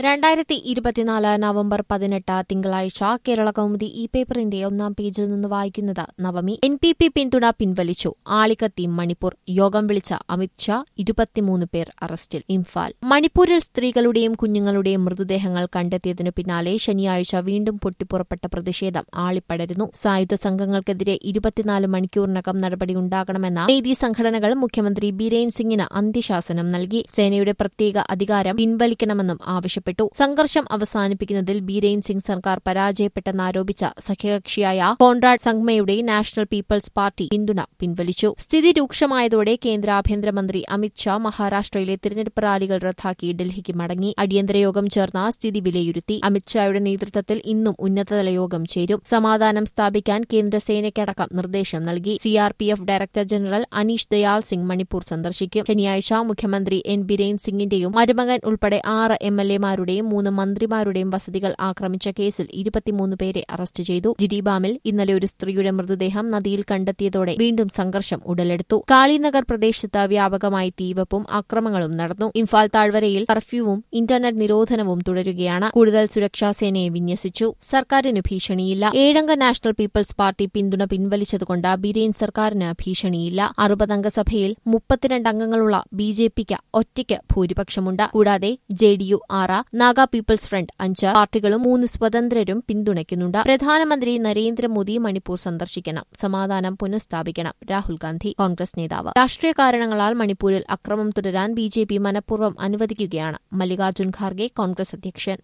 രണ്ടായിരത്തി ഇരുപത്തിനാല് നവംബർ പതിനെട്ട് തിങ്കളാഴ്ച കേരള കൗമുദി ഈ പേപ്പറിന്റെ ഒന്നാം പേജിൽ നിന്ന് വായിക്കുന്നത് നവമി എൻ പി പി പിന്തുണ പിൻവലിച്ചു ആളിക്കത്തി മണിപ്പൂർ യോഗം വിളിച്ച അമിത്ഷാ ഇരുപത്തിമൂന്ന് പേർ അറസ്റ്റിൽ ഇംഫാൽ മണിപ്പൂരിൽ സ്ത്രീകളുടെയും കുഞ്ഞുങ്ങളുടെയും മൃതദേഹങ്ങൾ കണ്ടെത്തിയതിനു പിന്നാലെ ശനിയാഴ്ച വീണ്ടും പൊട്ടിപ്പുറപ്പെട്ട പ്രതിഷേധം ആളിപ്പടരുന്നു സായുധ സംഘങ്ങൾക്കെതിരെ ഇരുപത്തിനാല് മണിക്കൂറിനകം നടപടിയുണ്ടാകണമെന്ന നീതി സംഘടനകൾ മുഖ്യമന്ത്രി ബിരേൻ സിംഗിന് അന്ത്യശാസനം നൽകി സേനയുടെ പ്രത്യേക അധികാരം പിൻവലിക്കണമെന്നും ആവശ്യപ്പെട്ടു സംഘർഷം അവസാനിപ്പിക്കുന്നതിൽ ബീരേൻ സിംഗ് സർക്കാർ പരാജയപ്പെട്ടെന്നാരോപിച്ച സഖ്യകക്ഷിയായ കോൺറാഡ് സംഗ്മയുടെ നാഷണൽ പീപ്പിൾസ് പാർട്ടി പിന്തുണ പിൻവലിച്ചു സ്ഥിതി രൂക്ഷമായതോടെ കേന്ദ്ര ആഭ്യന്തരമന്ത്രി അമിത്ഷാ മഹാരാഷ്ട്രയിലെ തിരഞ്ഞെടുപ്പ് റാലികൾ റദ്ദാക്കി ഡൽഹിക്ക് മടങ്ങി അടിയന്തര യോഗം ചേർന്ന സ്ഥിതി വിലയിരുത്തി അമിത്ഷായുടെ നേതൃത്വത്തിൽ ഇന്നും ഉന്നതതല യോഗം ചേരും സമാധാനം സ്ഥാപിക്കാൻ കേന്ദ്രസേനയ്ക്കടക്കം നിർദ്ദേശം നൽകി CRPF director general Anish Dayal Singh Manipur സന്ദർശിക്കും ശനിയാഴ്ച മുഖ്യമന്ത്രി എൻ ബിരേൻ സിംഗിന്റെയും മരുമകൻ ഉൾപ്പെടെ ആറ് എം എൽ എമാരുടെയും മൂന്ന് മന്ത്രിമാരുടെയും വസതികൾ ആക്രമിച്ച കേസിൽ ഇരുപത്തിമൂന്ന് പേരെ അറസ്റ്റ് ചെയ്തു ജിഡിബാമിൽ ഇന്നലെ ഒരു സ്ത്രീയുടെ മൃതദേഹം നദിയിൽ കണ്ടെത്തിയതോടെ വീണ്ടും സംഘർഷം ഉടലെടുത്തു കാളിനഗർ പ്രദേശത്ത് വ്യാപകമായി തീവപ്പും അക്രമങ്ങളും നടന്നു ഇംഫാൽ താഴ്വരയിൽ കർഫ്യൂവും ഇന്റർനെറ്റ് നിരോധനവും തുടരുകയാണ് കൂടുതൽ സുരക്ഷാ സേനയെ വിന്യസിച്ചു സർക്കാരിന് ഭീഷണിയില്ല ഏഴംഗ നാഷണൽ പീപ്പിൾസ് പാർട്ടി പിന്തുണ പിൻവലിച്ചതുകൊണ്ട് ബിരേൻ സർക്കാരിന് ഭീഷണിയില്ല അറുപതംഗ സഭയിൽ മുപ്പത്തിരണ്ട് അംഗങ്ങളുള്ള ബി ജെ പിക്ക് ഒറ്റയ്ക്ക് ഭൂരിപക്ഷമുണ്ട് കൂടാതെ ജെ ഡി യു ആറ് നാഗ പീപ്പിൾസ് ഫ്രണ്ട് അഞ്ച് പാർട്ടികളും മൂന്ന് സ്വതന്ത്രരും പിന്തുണയ്ക്കുന്നുണ്ട് പ്രധാനമന്ത്രി നരേന്ദ്രമോദി മണിപ്പൂർ സന്ദർശിക്കണം സമാധാനം പുനഃസ്ഥാപിക്കണം രാഹുൽ ഗാന്ധി കോൺഗ്രസ് നേതാവ് രാഷ്ട്രീയ കാരണങ്ങളാൽ മണിപ്പൂരിൽ അക്രമം തുടരാൻ ബി ജെ പി മനഃപൂർവ്വം അനുവദിക്കുകയാണ് മല്ലികാർജ്ജുൻ ഖാർഗെ കോൺഗ്രസ് അധ്യക്ഷൻ